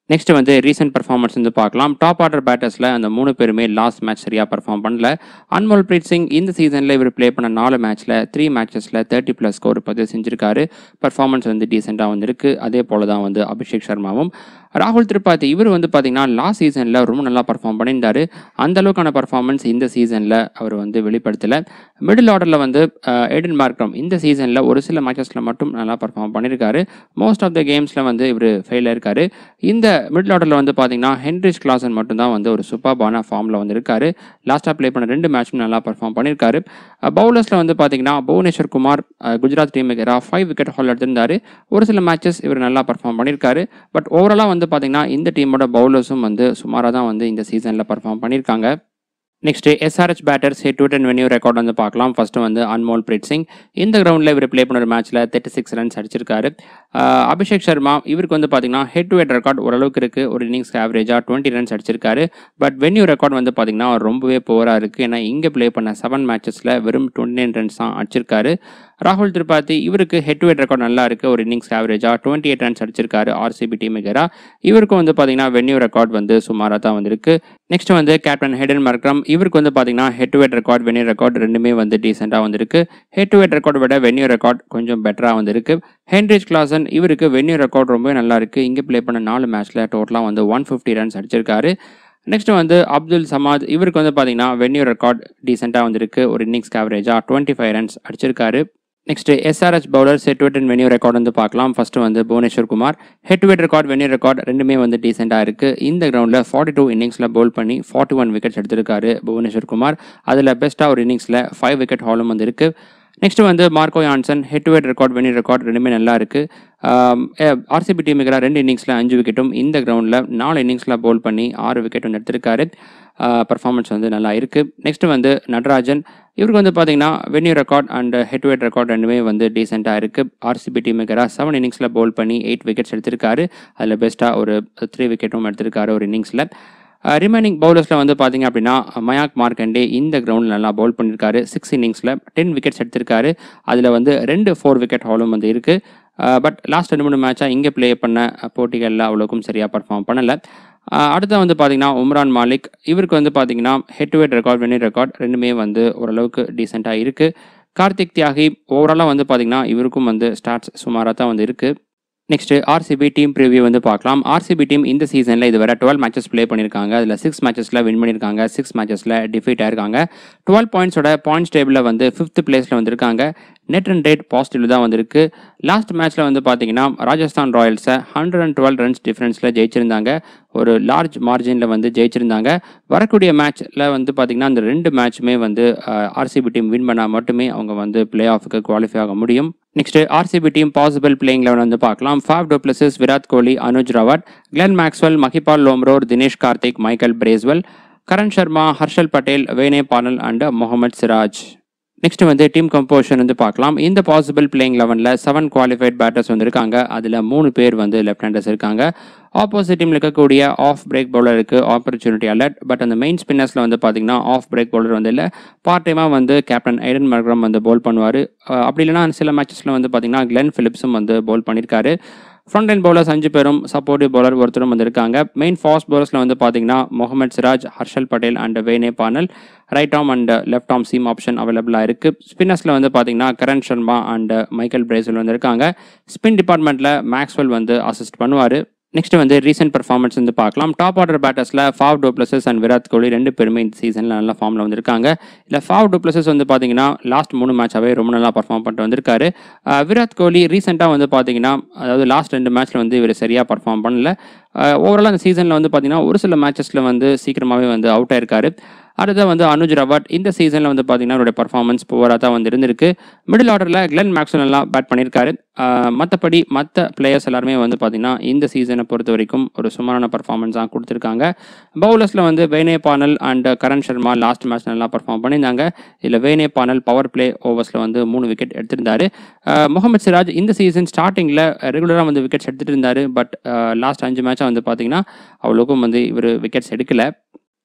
S1: நெக்ஸ்ட் வந்து ரீசெண்ட் பர்ஃபார்மன்ஸ் வந்து பார்க்கலாம் டாப் ஆர்டர் பேட்டர்ஸில் அந்த மூணு பேருமே லாஸ்ட் மேட்ச் சரியாக பர்ஃபார்ம் பண்ணல அன்மோல் பிரீத் சிங் இந்த சீசனில் இவர் ப்ளே பண்ண நாலு மேட்ச்சில் த்ரீ மேட்சஸில் தேர்ட்டி ப்ளஸ் ஸ்கோர் பதிவு செஞ்சிருக்காரு பர்ஃபார்மன்ஸ் வந்து டீசெண்டாக வந்திருக்கு அதே போல தான் வந்து அபிஷேக் சர்மாவும் ராகுல் திரிபாதி இவர் வந்து பார்த்தீங்கன்னா லாஸ்ட் சீசனில் ரொம்ப நல்லா பர்ஃபார்ம் பண்ணியிருந்தாரு அந்த அளவுக்கான பர்ஃபார்மன்ஸ் இந்த சீசனில் அவர் வந்து வெளிப்படுத்தலை மிடில் ஆர்டரில் வந்து எடன் மார்க்ரம் இந்த சீசனில் ஒரு சில மேட்சஸில் மட்டும் நல்லா பர்ஃபார்ம் பண்ணியிருக்காரு மோஸ்ட் ஆஃப் த கேம்ஸில் வந்து இவர் ஃபெயில் இருக்காரு இந்த மிடில் ஆர்டரில் வந்து பார்த்தீங்கன்னா ஹென்ரிச் கிளாசன் மட்டும்தான் வந்து ஒரு சூப்பர்பான ஃபார்மில் வந்து இருக்காரு லாஸ்ட்டாக ப்ளே பண்ண ரெண்டு மேட்சும் நல்லா பர்ஃபார்ம் பண்ணியிருக்காரு பவுலர்ஸில் வந்து பார்த்தீங்கன்னா புவனேஸ்வர் குமார் அஹ், குஜராத் டீமுக்கு எதிராக ஃபைவ் விக்கெட் ஹால் எடுத்திருந்தாரு ஒரு சில மேட்சஸ் இவர் நல்லா பர்ஃபார்ம் பண்ணியிருக்காரு பட் ஓவராலாக வந்து பார்த்தீங்கன்னா இந்த டீமோட பவுலர்ஸும் வந்து சுமாராக தான் வந்து இந்த சீசனில் பர்ஃபார்ம் பண்ணியிருக்காங்க next SRH batters head to head venue record வந்து பார்க்கலாம் ஃபர்ஸ்ட் வந்து அன்மோல் பிரீத் சிங் இந்த கிரவுண்டில் இவர் ப்ளே பண்ண ஒரு மேட்ச்சில் தேர்ட்டி சிக்ஸ் ரன்ஸ் அடிச்சிருக்காரு ஆஹ் அபிஷேக் சர்மா இவருக்கு வந்து பார்த்தீங்கன்னா ஹெட் டு ஹெட் ரெக்கார்ட் ஓரளவுக்கு இருக்குது ஒரு இன்னிங்ஸ்க்கு ஆவரேஜாக டுவெண்ட்டி ரன்ஸ் அடிச்சிருக்காரு பட் வென்யூ ரெக்கார்ட் வந்து பார்த்தீங்கன்னா ரொம்பவே போராக இருக்குது ஏன்னா இங்கே ப்ளே பண்ண செவன் மேட்சஸில் வெறும் டுவெண்ட்டி நைன் ரன்ஸ் தான் அடிச்சிருக்காரு ராகுல் திரிபாதி இவருக்கு ஹெட் டு ஹெட் ரெக்கார்ட் நல்லா இருக்குது ஒரு இன்னிங்ஸ் ஆவரேஜாக டுவெண்ட்டி எயிட் ரன்ஸ் அடிச்சிருக்காரு ஆர்சிபி டீமுக்கு எதிராக இவருக்கும் வந்து பார்த்தீங்கன்னா வென்யூ ரெக்கார்ட் வந்து சுமாராக தான் வந்திருக்கு நெக்ஸ்ட் வந்து கேப்டன் ஹெடன் மர்க்ரம் இவருக்கு வந்து பார்த்தீங்கன்னா head to head record venue record ரெண்டுமே வந்து டீசெண்டாக வந்திருக்கு ஹெட் டு ஹெட் ரெக்கார்ட் விட வென்யூ ரெக்கார்ட் கொஞ்சம் பெட்டராக வந்திருக்கு ஹென்ரிச் கிளாசன் இவருக்கு வென்யூ ரெக்கார்ட் ரொம்பவே நல்லா இருக்கு இங்கே ப்ளே பண்ண நாலு மேட்ச்சில் டோட்டலாக வந்து ஒன் ஃபிஃப்டி ரன்ஸ் அடிச்சிருக்காரு நெக்ஸ்ட் வந்து அப்துல் சமாத் இவருக்கு வந்து பார்த்தீங்கன்னா வென்யூ ரெக்கார்ட் டீசெண்டாக வந்திருக்கு ஒரு இன்னிங்ஸ் ஆவரேஜாக டுவெண்ட்டி ஃபைவ் ரன்ஸ் அடிச்சிருக்காரு next SRH bowler set wet and venue record வந்து பார்க்கலாம் ஃபர்ஸ்ட் வந்து புவனேஸ்வர் குமார் ஹெட் வெட் ரெக்கார்ட் வென்யூ ரெக்கார்ட் ரெண்டுமே வந்து டீசெண்டாக இருக்குது இந்த கிரவுண்டில் ஃபார்ட்டி டூ இன்னிங்ஸில் பவுல் பண்ணி ஃபார்ட்டி ஒன் விக்கெட்ஸ் எடுத்திருக்காரு புவனேஸ்வர் குமார் அதில் பெஸ்ட்டாக ஒரு இன்னிங்ஸில் ஃபைவ் விக்கெட் ஹாலும் வந்து இருக்குது நெக்ஸ்ட் வந்து Marco Jansen head to head record venue record ரெண்டுமே நல்லா இருக்குது ஆர்சிபி டீமுக்கு ரெண்டு இன்னிங்ஸில் அஞ்சு விக்கெட்டும் இந்த கிரவுண்டில் நாலு இன்னிங்ஸில் பவுல் பண்ணி ஆறு விக்கெட் வந்து எடுத்திருக்காரு பர்ஃபார்மன்ஸ் வந்து நல்லா இருக்குது நெக்ஸ்ட் வந்து நடராஜன் இவருக்கு வந்து பார்த்தீங்கன்னா venue record and head to head record ரெண்டுமே வந்து டீசெண்டாக இருக்குது ஆர்சிபி டீமுக்கு செவன் இன்னிங்ஸில் பவுல் பண்ணி எயிட் விக்கெட்ஸ் எடுத்திருக்காரு அதில் பெஸ்ட்டாக ஒரு த்ரீ விக்கெட்டும் எடுத்திருக்காரு ஒரு இன்னிங்ஸில் ரிமைனிங் பவுலர்ஸில் வந்து பார்த்தீங்க அப்படின்னா மயாக் மார்க்கண்டே இந்த கிரவுண்டில் நல்லா பவுல் பண்ணியிருக்காரு சிக்ஸ் இன்னிங்ஸில் டென் விக்கெட்ஸ் எடுத்திருக்காரு அதில் வந்து ரெண்டு ஃபோர் விக்கெட் ஹாலும் வந்து இருக்குது பட் லாஸ்ட் ரெண்டு மூணு மேட்சாக இங்கே ப்ளே பண்ண போட்டிகளில் அவ்வளோக்கும் சரியாக பர்ஃபார்ம் பண்ணலை அடுத்து வந்து பார்த்தீங்கன்னா உம்ரான் மாலிக் இவருக்கு வந்து பார்த்தீங்கன்னா head to head record venue record ரெண்டுமே வந்து ஓரளவுக்கு டீசெண்டாக இருக்குது கார்த்திக் தியாகி ஓவராலாக வந்து பார்த்தீங்கன்னா இவருக்கும் வந்து ஸ்டார்ட்ஸ் சுமாராக தான் வந்து இருக்குது நெக்ஸ்ட் ஆர்சிபி டீம் ப்ரிவியூ வந்து பார்க்கலாம் ஆர்சிபி டீம் இந்த சீசனில் இதுவரை டுவெல் மேட்சஸ் ப்ளே பண்ணியிருக்காங்க அதில் சிக்ஸ் மேட்சஸில் வின் பண்ணியிருக்காங்க சிக்ஸ் மேட்சஸில் டிஃபீட் ஆயிருக்காங்க டுவெல் பாயிண்ட்ஸோட பாயிண்ட்ஸ் டேபிளில் வந்து ஃபிஃப்த் பிளேஸில் வந்திருக்காங்க நெட் ரன் ரேட் பாசிட்டிவ் தான் வந்திருக்கு லாஸ்ட் மேட்ச்சில் வந்து பார்த்தீங்கன்னா ராஜஸ்தான் ராயல்ஸை ஹண்ட்ரட் அண்ட் டுவெல் ரன்ஸ் டிஃப்ரென்ஸில் ஜெயிச்சிருந்தாங்க ஒரு லார்ஜ் மார்ஜினில் வந்து ஜெயிச்சிருந்தாங்க வரக்கூடிய மேட்ச்சில் வந்து பார்த்தீங்கன்னா அந்த ரெண்டு மேட்ச்சுமே வந்து ஆர்சிபி டீம் வின் பண்ணால் மட்டுமே அவங்க வந்து பிளே ஆஃபுக்கு குவாலிஃபை ஆக முடியும் next RCB team possible playing eleven வந்து பார்க்கலாம் Faf du Plessis Virat Kohli Anuj Rawat Glenn Maxwell Mahipal Lomror Dinesh Karthik Michael Bracewell Karn Sharma Harshal Patel Wayne Parnell and Mohammed Siraj next வந்து டீம் கம்போஷன் வந்து பார்க்கலாம் இந்த பாசிபிள் பிளேயிங் லெவனில் செவன் குவாலிஃபைட் பேட்டர்ஸ் வந்திருக்காங்க அதில் மூணு பேர் வந்து லெஃப்ட் ஹேண்டர்ஸ் இருக்காங்க ஆப்போசிட் டீமில் இருக்கக்கூடிய ஆஃப் பிரேக் பவுலருக்கு ஆப்பர்ச்சுனிட்டி அலர்ட் பட் அந்த மெயின் ஸ்பின்னர்ஸில் வந்து பார்த்தீங்கன்னா ஆஃப் பிரேக் பவுலர் வந்து இல்லை பார்ட் டைமாக வந்து கேப்டன் ஐடன் மர்க்ரம் வந்து பவுல் பண்ணுவார் அப்படி இல்லைனா சில மேட்சஸில் வந்து பார்த்தீங்கன்னா கிளென் ஃபிலிப்ஸும் வந்து பவுல் பண்ணியிருக்காரு ஃப்ரண்ட் லைன் பவுலர்ஸ் அஞ்சு பேரும் சப்போர்ட்டிவ் பவுலர் ஒருத்தரும் வந்திருக்காங்க மெயின் ஃபாஸ்ட் பவுலர்ஸில் வந்து பார்த்தீங்கன்னா Mohammed Siraj Harshal Patel and Wayne Parnell right arm and left arm seam option அவைலபிளாக இருக்குது ஸ்பின்னர்ஸில் வந்து பார்த்தீங்கன்னா Karn Sharma and Michael Bracewell வந்து இருக்காங்க ஸ்பின் டிபார்ட்மெண்ட்டில் மேக்ஸ்வெல் வந்து அசிஸ்ட் பண்ணுவார் நெக்ஸ்ட் வந்து ரீசெண்ட் பர்ஃபார்மன்ஸ் வந்து பார்க்கலாம் டாப் ஆர்டர் பேட்டர்ஸில் Faf du Plessis and Virat Kohli ரெண்டு பேருமே இந்த சீசனில் நல்ல ஃபார்மில் வந்திருக்காங்க இல்லை ஃபாவ் டோப்ளசஸ் வந்து பார்த்தீங்கன்னா லாஸ்ட் மூணு மேட்சாகவே ரொம்ப நல்லா பர்ஃபார்ம் பண்ணிட்டு வந்திருக்காரு அஹ் விராட் கோலி ரீசெண்டாக வந்து பார்த்தீங்கன்னா அதாவது லாஸ்ட் ரெண்டு மேட்ச்சில் வந்து இவர் சரியாக பர்ஃபார்ம் பண்ணல ஓவரால் அந்த சீசனில் வந்து பார்த்தீங்கன்னா ஒரு சில மேட்சஸில் வந்து சீக்கிரமாகவே வந்து அவுட் ஆயிருக்காரு அடுத்த வந்து அனுஜ் ரவாட் இந்த சீசனில் வந்து பார்த்தீங்கன்னா அவருடைய பர்ஃபார்மன்ஸ் புவராக தான் வந்து இருந்திருக்கு மிடில் ஆர்டரில் கிளென் மேக்ஸும் நல்லா பேட் பண்ணியிருக்காரு மற்றபடி மற்ற பிளேயர்ஸ் எல்லாருமே வந்து பார்த்தீங்கன்னா இந்த சீசனை பொறுத்த வரைக்கும் ஒரு சுமாரான பர்ஃபார்மன்ஸ் தான் கொடுத்துருக்காங்க பவுலர்ஸில் வந்து Wayne Parnell and Karn Sharma last match நல்லா பர்ஃபார்ம் பண்ணியிருந்தாங்க இதில் வேனே பானல் பவர் பிளே ஓவர்ஸில் வந்து மூணு விக்கெட் எடுத்திருந்தாரு முகமது சிராஜ் இந்த சீசன் ஸ்டார்டிங்கில் ரெகுலராக வந்து விக்கெட்ஸ் எடுத்துகிட்டு இருந்தார் பட் லாஸ்ட் அஞ்சு மேட்சாக வந்து பார்த்தீங்கன்னா அவ்வளோக்கும் வந்து இவர் விக்கெட்ஸ் எடுக்கல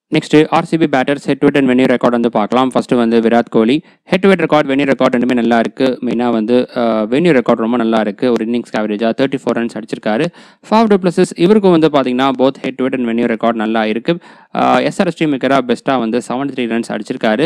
S1: நெக்ஸ்ட் ஆர்சிபி பேட்டர்ஸ் ஹெட் வெட் அண்ட் வெனியூ ரெக்கார்ட் வந்து பார்க்கலாம் ஃபர்ஸ்ட் வந்து விராட் கோலி ஹெட் வெட் ரெக்கார்ட் வெனியூ ரெக்கார்ட் ரெண்டுமே நல்லா இருக்கு மெயினாக வந்து வெனியூ ரெக்கார்ட் ரொம்ப நல்லா இருக்கு ஒரு இன்னிங்ஸ் ஆவரேஜாக தேர்ட்டி ஃபோர் ரன்ஸ் அடிச்சிருக்காரு ஃபாவ் டூப்ளஸஸ் இவருக்கும் வந்து பார்த்தீங்கன்னா போத் ஹெட் வெட் அண்ட் வெனியூ ரெக்கார்ட் நல்லா இருக்கு எஸ்ஆர்எஸ் டீம் மேக்கரா பெஸ்ட்டாக வந்து செவன்டி த்ரீ ரன்ஸ் அடிச்சிருக்காரு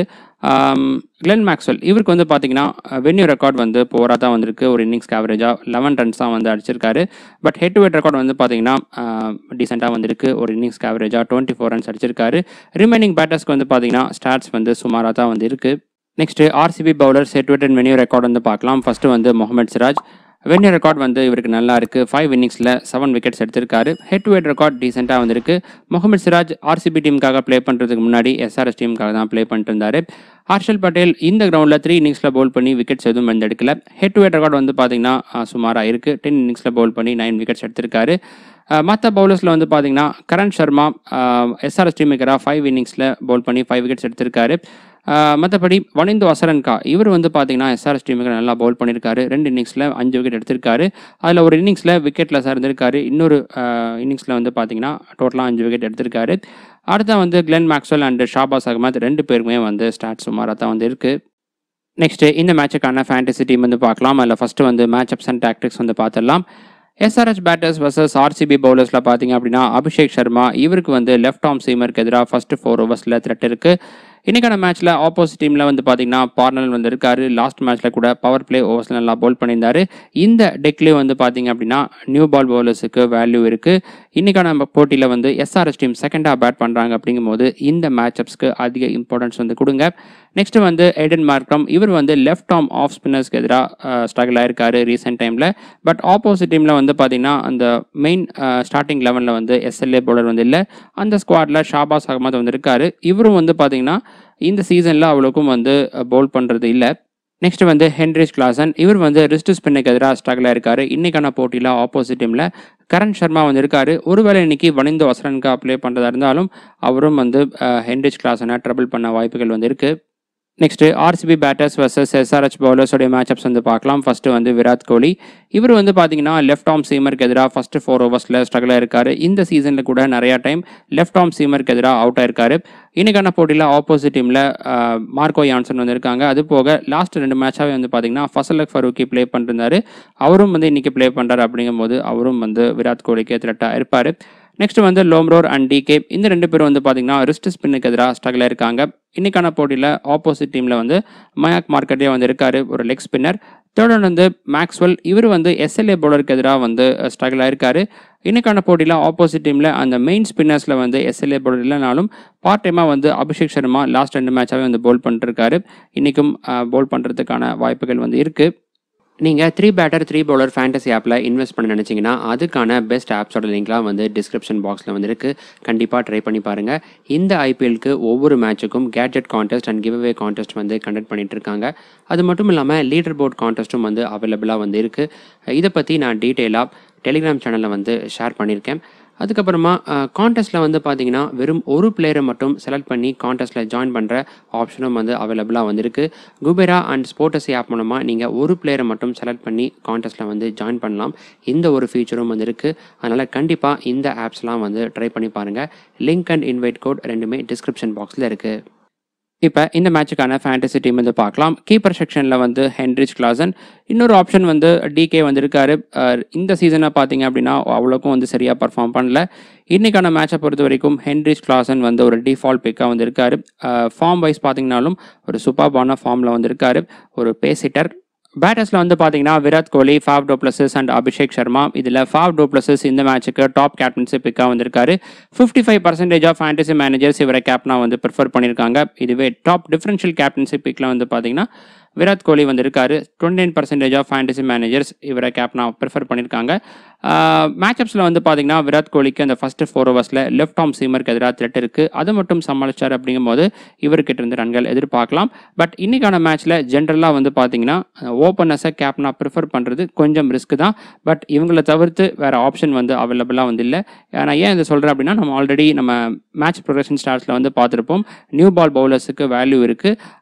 S1: கிளென் மேக்ஸ்வெல் இவருக்கு வந்து பார்த்தீங்கன்னா வென்யூ ரெக்கார்ட் வந்து போராக தான் வந்திருக்கு ஒரு இன்னிங்ஸ்க்கு ஆவரேஜாக லெவன் ரன்ஸ் தான் வந்து அடிச்சிருக்காரு but head to head record வந்து பார்த்தீங்கன்னா டீசெண்டாக வந்திருக்கு ஒரு இன்னிங்ஸ்க்கு ஆவரேஜாக டுவெண்ட்டி ஃபோர் ரன்ஸ் அடிச்சிருக்காரு ரிமைனிங் பேட்டர்ஸ்க்கு வந்து பார்த்தீங்கன்னா ஸ்டாட்ஸ் வந்து சுமாராக தான் வந்து இருக்கு next RCB bowler set wet and venue record வந்து பார்க்கலாம் ஃபர்ஸ்ட் வந்து முகமது சிராஜ் வென்யூ ரெக்கார்ட் வந்து இவருக்கு நல்லா இருக்கு ஃபைவ் இன்னிங்ஸில் செவன் விக்கெட்ஸ் எடுத்திருக்காரு ஹெட் டு ஹெட் ரெக்கார்ட் டீசெண்டாக வந்திருக்கு முகமது சிராஜ் ஆர்சிபி டீமுக்காக ப்ளே பண்ணுறதுக்கு முன்னாடி எஸ்ஆர்எஸ் டீமுக்காக தான் ப்ளே பண்ணிட்டு இருந்தாரு ஹர்ஷல் பட்டேல் இந்த கிரவுண்டில் த்ரீ இன்னிங்ஸில் பவுல் பண்ணி விக்கெட்ஸ் எதுவும் வந்து எடுக்கல ஹெட் டு ஹெட் ரெக்கார்ட் வந்து பார்த்தீங்கன்னா சுமாராக இருக்கு டென் இன்னிங்ஸில் பவுல் பண்ணி நைன் விக்கெட்ஸ் எடுத்திருக்காரு மற்ற பவுலர்ஸில் வந்து பார்த்தீங்கன்னா கரண் சர்மா எஸ்ஆர்எஸ் டீம் மேக்கராக ஃபைவ் இன்னிங்ஸில் பவுல் பண்ணி ஃபைவ் விக்கெட்ஸ் எடுத்திருக்காரு மற்றபடி வனிந்து வசரன்கா இவர் வந்து பார்த்தீங்கன்னா எஸ்ஆர்எஸ் டீமுக்கு நல்லா பவுல் பண்ணியிருக்காரு ரெண்டு இன்னிங்ஸில் அஞ்சு விக்கெட் எடுத்திருக்காரு அதில் ஒரு இன்னிங்ஸில் விக்கெட்டில் சார் இருந்திருக்காரு இன்னொரு இன்னிங்ஸில் வந்து பார்த்தீங்கன்னா டோட்டலாக அஞ்சு விக்கெட் எடுத்திருக்காரு அடுத்த வந்து Glenn Maxwell and Shahbaz Ahmed ரெண்டு பேருக்குமே வந்து ஸ்டாட் சுமாராக தான் வந்து இருக்குது நெக்ஸ்ட்டு இந்த மேட்சுக்கான ஃபேண்டசி டீம் வந்து பார்க்கலாம் அதில் ஃபஸ்ட்டு வந்து மேட்ச் அப்ஸ் அண்ட் டாக்டிக்ஸ் வந்து பார்த்துடலாம் எஸ்ஆர்எஸ் பேட்டர்ஸ் வர்சஸ் ஆர்சிபி பவுலர்ஸில் பார்த்தீங்க அப்படின்னா அபிஷேக் சர்மா இவருக்கு வந்து லெஃப்ட் ஆர்ம் சீமருக்கு எதிராக ஃபஸ்ட்டு ஃபோர் ஓவர்ஸில் த்ரெட் இருக்குது இன்னைக்கான மேட்ச்சில் ஆப்போசிட் டீமில் வந்து பார்த்தீங்கன்னா பார்னல் வந்து இருக்காரு லாஸ்ட் மேட்ச்சில் கூட பவர் பிளே ஓவர்ஸில் நல்லா பவுல் பண்ணியிருந்தாரு இந்த டெக்லேயும் வந்து பார்த்தீங்க அப்படின்னா நியூ பால் பவுலர்ஸுக்கு வேல்யூ இருக்குது இன்னைக்கான போட்டியில் வந்து எஸ்ஆர்எஸ் டீம் செகண்டாக பேட் பண்ணுறாங்க அப்படிங்கும்போது இந்த மேட்சப்ஸ்க்கு அதிக இம்பார்ட்டன்ஸ் வந்து கொடுங்க நெக்ஸ்ட் வந்து எடன் மார்க்ரம் இவர் வந்து லெஃப்ட் ஆர்ம் ஆஃப் ஸ்பின்னர்ஸ்க்கு எதிராக ஸ்ட்ரகிள் ஆயிருக்காரு ரீசெண்ட் டைமில் பட் ஆப்போசிட் டீமில் வந்து பார்த்தீங்கன்னா அந்த மெயின் ஸ்டார்டிங் லெவனில் வந்து எஸ்எல்ஏ பவுலர் வந்து இல்லை அந்த ஸ்குவாடில் ஷாபாஸ் அகமது வந்து இருக்காரு இவரும் வந்து பார்த்தீங்கன்னா இந்த சீசனில் அவ்வளோக்கும் வந்து பவுல் பண்ணுறது இல்லை நெக்ஸ்ட் வந்து ஹென்ரிஸ் கிளாசன் இவர் வந்து ரிஸ்ட் ஸ்பின்னுக்கு எதிராக ஸ்ட்ரகிளாக இருக்காரு இன்னைக்கான போட்டியில் ஆப்போசிட் டீமில் கரண் சர்மா வந்து இருக்காரு ஒருவேளை இன்னைக்கு வனிந்து வசரன்கா ப்ளே பண்ணுறதா இருந்தாலும் அவரும் வந்து ஹென்ரிச் கிளாசனை ட்ரபிள் பண்ண வாய்ப்புகள் வந்து இருக்குது next RCB batters versus SRH பவுலர்ஸோடைய மேட்சப்ஸ் வந்து பார்க்கலாம் ஃபர்ஸ்ட் வந்து விராட் கோலி இவர் வந்து பார்த்தீங்கன்னா லெஃப்ட் ஆர்ம் சீமருக்கு எதிராக ஃபர்ஸ்ட் ஃபோர் ஓவர்ஸில் ஸ்ட்ரகிளாக இருக்காரு இந்த சீசனில் கூட நிறையா டைம் லெஃப்ட் ஆர்ம் சீமருக்கு எதிராக அவுட் ஆயிருக்காரு இன்னைக்கான போட்டியில் ஆப்போசிட் டீமில் மார்க்கோ யான்சன் வந்து இருக்காங்க அது போக லாஸ்ட் ரெண்டு மேட்சாகவே வந்து பார்த்தீங்கன்னா ஃபசலக் ஃபரூக்கி ப்ளே பண்ணிருந்தாரு அவரும் வந்து இன்னைக்கு ப்ளே பண்ணுறாரு அப்படிங்கும்போது அவரும் வந்து விராட் கோலிக்கு த்ரெட்டாக இருப்பார் நெக்ஸ்ட் வந்து லோம்ரோர் அண்ட் டிகே இந்த ரெண்டு பேரும் வந்து பார்த்தீங்கன்னா ரிஸ்ட் ஸ்பின்னுக்கு எதிராக ஸ்ட்ரகிளாக இருக்காங்க இன்னைக்கான போட்டியில் ஆப்போசிட் டீமில் வந்து மயாக் மார்க்கெட்டே வந்து இருக்காரு ஒரு லெக் ஸ்பின்னர் தேர்ட் ஒன் வந்து மேக்ஸ்வெல் இவர் வந்து எஸ்எல்ஏ பவுலருக்கு எதிராக வந்து ஸ்ட்ரகிள் ஆயிருக்காரு இன்னைக்கான போட்டியில் ஆப்போசிட் டீமில் அந்த மெயின் ஸ்பின்னர்ஸில் வந்து எஸ்எல்ஏ பவுலர் இல்லைனாலும் பார்ட் டைமாக வந்து அபிஷேக் சர்மா லாஸ்ட் ரெண்டு மேட்சாகவே வந்து பவுல் பண்ணிருக்காரு இன்றைக்கும் பவுல் பண்ணுறதுக்கான வாய்ப்புகள் வந்து இருக்குது நீங்கள் three batter three bowler fantasy ஆப்பில் இன்வெஸ்ட் பண்ண நினச்சிங்கன்னா அதுக்கான பெஸ்ட் ஆப்ஸோட லிங்க்லாம் வந்து டிஸ்கிரிப்ஷன் பாக்ஸில் வந்து இருக்குது கண்டிப்பாக ட்ரை பண்ணி பாருங்கள் இந்த ஐபிஎல்க்கு ஒவ்வொரு மேட்சுக்கும் gadget contest and give away contest வந்து கண்டக்ட் பண்ணிட்டு இருக்காங்க அது மட்டும் இல்லாமல் லீடர் போர்ட் கான்டெஸ்ட்டும் வந்து அவைலபிளாக வந்து இருக்குது இதை பற்றி நான் டீட்டெயிலாக டெலிகிராம் சேனலில் வந்து ஷேர் பண்ணியிருக்கேன் அதுக்கப்புறமா கான்டெஸ்ட்டில் வந்து பார்த்தீங்கன்னா வெறும் ஒரு பிளேயரை மட்டும் செலக்ட் பண்ணி கான்டெஸ்ட்டில் ஜாயின் பண்ணுற ஆப்ஷனும் வந்து அவைலபிளாக வந்திருக்கு குபேரா அண்ட் ஸ்போர்ட்டஸ் ஆப் மூலமாக நீங்கள் ஒரு பிளேயரை மட்டும் செலக்ட் பண்ணி கான்டெஸ்ட்டில் வந்து ஜாயின் பண்ணலாம் இந்த ஒரு ஃபீச்சரும் வந்து இருக்குது அதனால் கண்டிப்பாக இந்த ஆப்ஸ்லாம் வந்து ட்ரை பண்ணி பாருங்கள் லிங்க் அண்ட் இன்வைட் கோட் ரெண்டுமே டிஸ்கிரிப்ஷன் பாக்ஸில் இருக்குது இப்போ இந்த மேட்சுக்கான ஃபேண்டசி டீம் வந்து பார்க்கலாம் கீப்பர் செக்ஷனில் வந்து ஹென்ரிச் கிளாசன் இன்னொரு ஆப்ஷன் வந்து டிகே வந்திருக்காரு அஹ் இந்த சீசனை பார்த்தீங்க அப்படின்னா அவ்வளோக்கும் வந்து சரியாக பர்ஃபார்ம் பண்ணல இன்னைக்கான மேட்சை பொறுத்த வரைக்கும் ஹென்ரிச் கிளாசன் வந்து ஒரு டிஃபால்ட் பிக்காக வந்திருக்காரு ஃபார்ம் வைஸ் பார்த்தீங்கன்னாலும் ஒரு சூப்பர்பான ஃபார்மில் வந்திருக்காரு ஒரு பேசிட்டர் பேட்டர்ஸில் வந்து பார்த்தீங்கன்னா Virat Kohli Faf du Plessis and Abhishek Sharma இதில் ஃபாவ் டோப்ளஸஸ் இந்த மேட்சுக்கு டாப் கேப்டன்சி பிக்காக வந்திருக்காரு fifty five percentage of fantasy managers இவரை கேப்டனாக வந்து ப்ரிஃபர் பண்ணியிருக்காங்க இதுவே டாப் டிஃபரன்ஷியல் கேப்டன்சி பிக்கில் வந்து பார்த்தீங்கன்னா விராட் கோலி வந்து இருக்காரு twenty nine percentage of fantasy managers இவரை கேப்டனாக ப்ரிஃபர் பண்ணியிருக்காங்க மேட்சப்ஸில் வந்து பார்த்தீங்கன்னா விராட் கோலிக்கு அந்த ஃபர்ஸ்ட் ஃபோர் ஓவர்ஸில் லெஃப்ட் ஆர்ம் சீமருக்கு எதிராக த்ரெட் இருக்குது அதை மட்டும் சமாளிச்சார் அப்படிங்கும்போது இவர்கிட்ட இருந்து ரன்கள் எதிர்பார்க்கலாம் பட் இன்னைக்கான மேட்ச்சில் ஜென்ரலாக வந்து பார்த்தீங்கன்னா ஓப்பனர்ஸை கேப்டனாக ப்ரிஃபர் பண்ணுறது கொஞ்சம் ரிஸ்க் தான் பட் இவங்களை தவிர்த்து வேறு ஆப்ஷன் வந்து அவைலபிளாக வந்து இல்லை நான் ஏன் இதை சொல்கிறேன் அப்படின்னா நம்ம ஆல்ரெடி நம்ம மேட்ச் ப்ரொடக்ஷன் ஸ்டார்ஸில் வந்து பார்த்துருப்போம் நியூ பால் பவுலர்ஸுக்கு வேல்யூ இருக்குது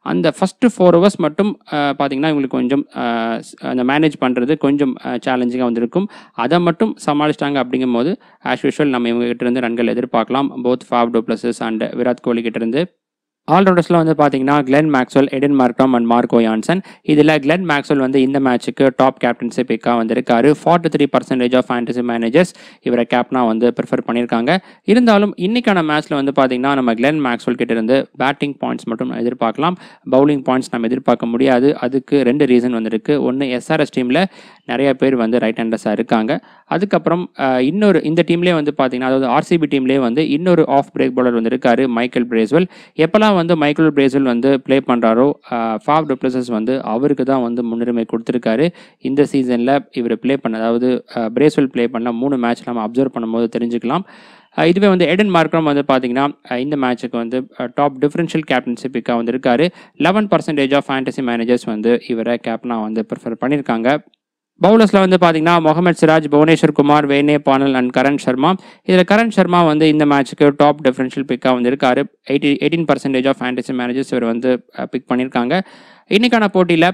S1: அந்த ஃபஸ்ட்டு ஃபோர் ஹவர்ஸ் மட்டும் பார்த்தீங்கன்னா இவங்களுக்கு கொஞ்சம் அஹ், ஸ்- அந்த மேனேஜ் பண்ணுறது கொஞ்சம் சேலஞ்சிங்காக வந்திருக்கும் அதை மட்டும் சமாளிச்சிட்டாங்க அப்படிங்கும்போது ஆஸ் யூஷுவல் நம்ம இவங்க கிட்ட இருந்து ரன்கள் எதிர்பார்க்கலாம் both Faf du Plessis and Virat Kohli கிட்ட இருந்து ஆல்ரவுண்டர்ஸில் வந்து பார்த்தீங்கன்னா Glenn Maxwell Aiden Markram and Marco Jansen இதில் கிளென் மேக்ஸ்வெல் வந்து இந்த மேட்ச்சுக்கு டாப் கேப்டன்சி பிக்காக வந்திருக்காரு forty three percentage of fantasy managers இவரை கேப்டனாக வந்து ப்ரிஃபர் பண்ணியிருக்காங்க இருந்தாலும் இன்னைக்கான மேட்ச்சில் வந்து பார்த்தீங்கன்னா நம்ம கிளென் மேக்ஸ்வெல் கிட்ட இருந்து பேட்டிங் பாயிண்ட்ஸ் மட்டும் எதிர்பார்க்கலாம் பவுலிங் பாயிண்ட்ஸ் நம்ம எதிர்பார்க்க முடியாது அதுக்கு ரெண்டு ரீசன் வந்திருக்கு ஒன்று எஸ்ஆர்எஸ் டீமில் நிறைய பேர் வந்து ரைட் ஹேண்டர்ஸாக இருக்காங்க அதுக்கப்புறம் அஹ், இன்னொரு இந்த டீம்லேயே வந்து பார்த்தீங்கன்னா அதாவது ஆர்சிபி டீம்லேயே வந்து இன்னொரு ஆஃப் பிரேக் பவுலர் வந்து இருக்காரு மைக்கேல் பிரேஸ்வெல் எப்போல்லாம் வந்து மைக்கேல் பிரேஸ்வெல் வந்து ப்ளே பண்ணுறாரோ ஃபாவ் டெப்ளசஸ் வந்து அவருக்கு தான் வந்து முன்னுரிமை கொடுத்துருக்காரு இந்த சீசனில் இவர் ப்ளே பண்ண அதாவது பிரேஸ்வெல் ப்ளே பண்ண மூணு மேட்ச் நம்ம அப்சர்வ் பண்ணும்போது தெரிஞ்சுக்கலாம் அஹ் இதுவே வந்து எடன் மார்க்ரம் வந்து பார்த்தீங்கன்னா அஹ் இந்த மேட்ச்சுக்கு வந்து டாப் டிஃபரன்ஷியல் கேப்டன்சி பிக்காக வந்து இருக்காரு eleven percentage of fantasy managers வந்து இவரை கேப்டனாக வந்து ப்ரிஃபர் பண்ணியிருக்காங்க பவுலர்ஸில் வந்து பார்த்தீங்கன்னா Mohammed Siraj Bhuvneshwar Kumar Wayne Parnell and Karn Sharma இதில் கரண் சர்மா வந்து இந்த மேட்ச்சுக்கு டாப் டிஃபரன்ஷியல் பிக்காக வந்து இருக்காரு eighty eighteen percentage of fantasy managers இவர் வந்து பிக் பண்ணியிருக்காங்க இன்னைக்கான போட்டியில்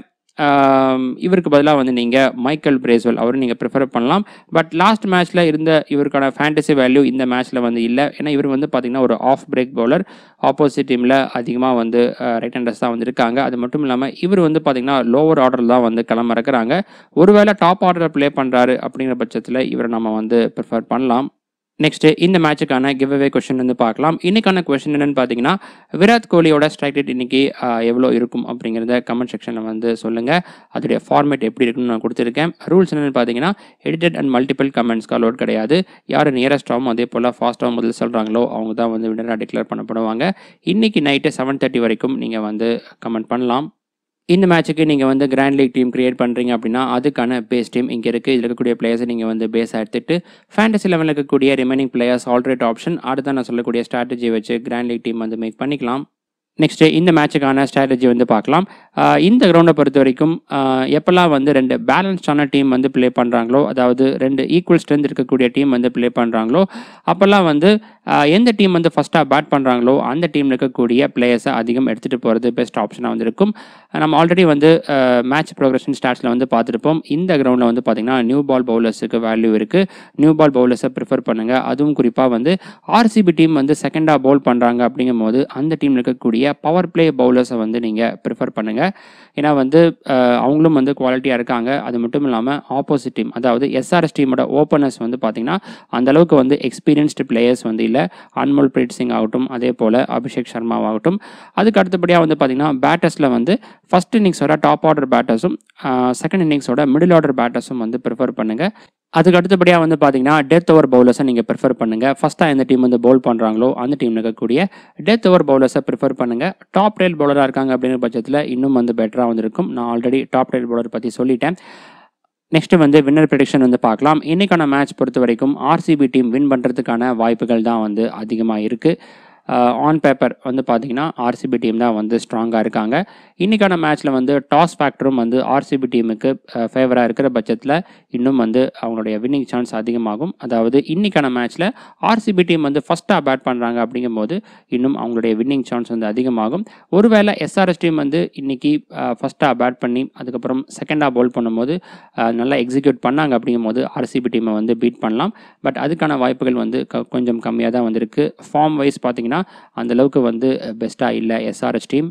S1: இவருக்கு பதிலாக வந்து நீங்கள் மைக்கேல் பிரேஸ்வெல் அவரும் நீங்கள் ப்ரிஃபர் பண்ணலாம் பட் லாஸ்ட் மேட்ச்சில் இருந்த இவருக்கான ஃபேண்டசி வேல்யூ இந்த மேட்ச்சில் வந்து இல்லை ஏன்னா இவர் வந்து பார்த்தீங்கன்னா ஒரு ஆஃப் பிரேக் பவுலர் ஆப்போசிட் டீமில் அதிகமாக வந்து ரைட் ஹேண்டர்ஸ் தான் வந்து இருக்காங்க அது மட்டும் இல்லாமல் இவர் வந்து பார்த்தீங்கன்னா லோவர் ஆர்டர் தான் வந்து களம் இறக்குறாங்க ஒருவேளை டாப் ஆர்டர் ப்ளே பண்ணுறாரு அப்படிங்கிற பட்சத்தில் இவரை நம்ம வந்து ப்ரிஃபர் பண்ணலாம் நெக்ஸ்ட் இந்த மேட்சுக்கான கிவ் அவே கொஸ்டின் வந்து பார்க்கலாம் இன்னைக்கான கொஸ்டின் என்னன்னு பார்த்தீங்கன்னா விராட் கோலியோட ஸ்ட்ரைக் ரேட் இன்னைக்கு ஆஹ், எவ்வளோ இருக்கும் அப்படிங்கிறத கமெண்ட் செக்ஷனில் வந்து சொல்லுங்கள் அதோடைய ஃபார்மேட் எப்படி இருக்குன்னு நான் கொடுத்துருக்கேன் ரூல்ஸ் என்னென்னு பார்த்தீங்கன்னா எடிட்டட் அண்ட் மல்டிபிள் கமெண்ட்ஸ்க்கு அலோட் கிடையாது யார் நியரஸ்டாகவும் அதே போல் ஃபாஸ்ட்டாகவும் முதல்ல சொல்கிறாங்களோ அவங்க தான் வந்து வினராக டிக்ளேர் பண்ணப்படுவாங்க இன்னைக்கு நைட்டு செவன் தேர்ட்டி வரைக்கும் நீங்கள் வந்து கமெண்ட் பண்ணலாம் இந்த மேட்ச்சுக்கு நீங்கள் வந்து கிராண்ட் லீக் டீம் கிரியேட் பண்ணுறீங்க அப்படின்னா அதுக்கான பேஸ் டீம் இங்கே இருக்குது இதில் இருக்கக்கூடிய பிளேயர்ஸை நீங்கள் வந்து பேஸாக எடுத்துட்டு ஃபேண்டசி லெவலில் இருக்கக்கூடிய ரிமைனிங் பிளேயர்ஸ் ஆல்ரெட் ஆப்ஷன் அடுத்த நான் சொல்லக்கூடிய ஸ்ட்ராட்டஜி வச்சு கிராண்ட் லீக் டீம் வந்து மேக் பண்ணிக்கலாம் நெக்ஸ்ட்டு இந்த மேட்சுக்கான ஸ்ட்ராட்டஜி வந்து பார்க்கலாம் ஆஹ் இந்த கிரவுண்டை பொறுத்த வரைக்கும் ஆஹ் எப்பெல்லாம் வந்து ரெண்டு பேலன்ஸ்டான டீம் வந்து ப்ளே பண்ணுறாங்களோ அதாவது ரெண்டு ஈக்குவல் ஸ்ட்ரென்த் இருக்கக்கூடிய டீம் வந்து ப்ளே பண்ணுறாங்களோ அப்போல்லாம் வந்து ஆஹ் எந்த டீம் வந்து ஃபஸ்ட்டாக பேட் பண்ணுறாங்களோ அந்த டீமில் இருக்கக்கூடிய பிளேயர்ஸை அதிகம் எடுத்துகிட்டு போகிறது பெஸ்ட் ஆப்ஷனாக வந்து இருக்கும் நம்ம ஆல்ரெடி வந்து மேட்ச் ப்ரோக்ரஷன் ஸ்டாட்ஸில் வந்து பார்த்துருப்போம் இந்த கிரவுண்டில் வந்து பார்த்திங்கன்னா நியூ பால் பவுலர்ஸுக்கு வேல்யூ இருக்குது நியூ பால் பவுலர்ஸை ப்ரிஃபர் பண்ணுங்கள் அதுவும் குறிப்பாக வந்து ஆர்சிபி டீம் வந்து செகண்டாக பவுல் பண்ணுறாங்க அப்படிங்கும்போது அந்த டீமில் இருக்கக்கூடிய பவர் பிளே பவுலர்ஸை வந்து நீங்கள் ப்ரிஃபர் பண்ணுங்கள் ஏன்னா வந்து அஹ், அவங்களும் வந்து குவாலிட்டியாக இருக்காங்க அது மட்டும் இல்லாமல் ஆப்போசிட் டீம் அதாவது எஸ்ஆர்எஸ் டீமோட ஓப்பனர்ஸ் வந்து பார்த்திங்கன்னா அந்த அளவுக்கு வந்து எக்ஸ்பீரியன்ஸ்டு பிளேயர்ஸ் வந்து இல்லை அன்மோல் பிரீத் சிங் ஆகட்டும் அதே போல் அபிஷேக் சர்மாவாகட்டும் அதுக்கு அடுத்தபடியாக வந்து பார்த்திங்கன்னா பேட்டர்ஸில் வந்து ஃபஸ்ட் இன்னிங்ஸோட டாப் ஆர்டர் பேட்டர்ஸும் செகண்ட் இன்னிங்ஸோட மிடில் ஆர்டர் பேட்டர்ஸும் வந்து ப்ரிஃபர் பண்ணுங்கள் அதுக்கு அடுத்தபடியாக வந்து பார்த்தீங்கன்னா டெத் ஓவர் பவுலர்ஸை நீங்கள் ப்ரிஃபர் பண்ணுங்கள் ஃபஸ்ட்டாக எந்த டீம் வந்து பவுல் பண்ணுறாங்களோ அந்த டீமில் இருக்கக்கூடிய டெத் ஓவர் பவுலர்ஸை ப்ரிஃபர் பண்ணுங்கள் டாப் டைல் பவுலராக இருக்காங்க அப்படிங்கிற பட்சத்தில் இன்னும் வந்து பெட்டராக வந்திருக்கும் நான் ஆல்ரெடி டாப் டைல் பவுலர் பற்றி சொல்லிட்டேன் நெக்ஸ்ட் வந்து வின்னர் ப்ரெடிக்ஷன் வந்து பார்க்கலாம் இன்னைக்கான மேட்ச் பொறுத்த வரைக்கும் ஆர்சிபி டீம் வின் பண்ணுறதுக்கான வாய்ப்புகள் தான் வந்து அதிகமாக இருக்குது ஆன் பேப்பர் வந்து பார்த்தீங்கன்னா ஆர்சிபி டீம் தான் வந்து ஸ்ட்ராங்காக இருக்காங்க இன்றைக்கான மேட்ச்சில் வந்து டாஸ் ஃபேக்டரும் வந்து ஆர்சிபி டீமுக்கு ஃபேவராக இருக்கிற பட்சத்தில் இன்னும் வந்து அவங்களுடைய வின்னிங் சான்ஸ் அதிகமாகும் அதாவது இன்றைக்கான மேட்ச்சில் ஆர்சிபி டீம் வந்து ஃபஸ்ட்டாக பேட் பண்ணுறாங்க அப்படிங்கும்போது இன்னும் அவங்களுடைய வின்னிங் சான்ஸ் வந்து அதிகமாகும் ஒருவேளை எஸ்ஆர்எஸ் டீம் வந்து இன்னைக்கு ஃபஸ்ட்டாக பேட் பண்ணி அதுக்கப்புறம் செகண்டாக பவுல் பண்ணும்போது அஹ், நல்லா எக்ஸிக்யூட் பண்ணாங்க அப்படிங்கும்போது ஆர்சிபி டீமை வந்து பீட் பண்ணலாம் பட் அதுக்கான வாய்ப்புகள் வந்து க- கொஞ்சம் கம்மியாக தான் வந்திருக்கு ஃபார்ம் வைஸ் பார்த்தீங்கன்னா அந்த அளவுக்கு வந்து பெஸ்ட்டாக இல்லை எஸ்ஆர்எஸ் டீம்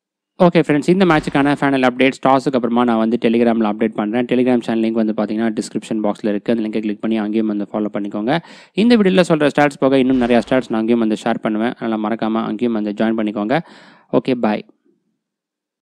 S1: ஓகே ஃப்ரெண்ட்ஸ் இந்த மேட்சுக்கான ஃபைனல் அப்டேட் டாஸுக்கு அப்புறமா நான் வந்து டெலிகிராமில் அப்டேட் பண்ணுறேன் டெலிகிராம் சேனல் லிங்க் வந்து பார்த்தீங்கன்னா டிஸ்கிரிப்ஷன் பாக்ஸில் இருக்குது அந்த லிங்கை கிளிக் பண்ணி அங்கேயும் வந்து ஃபாலோ பண்ணிக்கோங்க இந்த வீடியோவில் சொல்கிற ஸ்டாட்ஸ் போக இன்னும் நிறையா ஸ்டாட்ஸ் நான் அங்கேயும் வந்து ஷேர் பண்ணுவேன் அதனால் மறக்காமல் அங்கேயும் வந்து ஜாயின் பண்ணிக்கோங்க ஓகே பாய்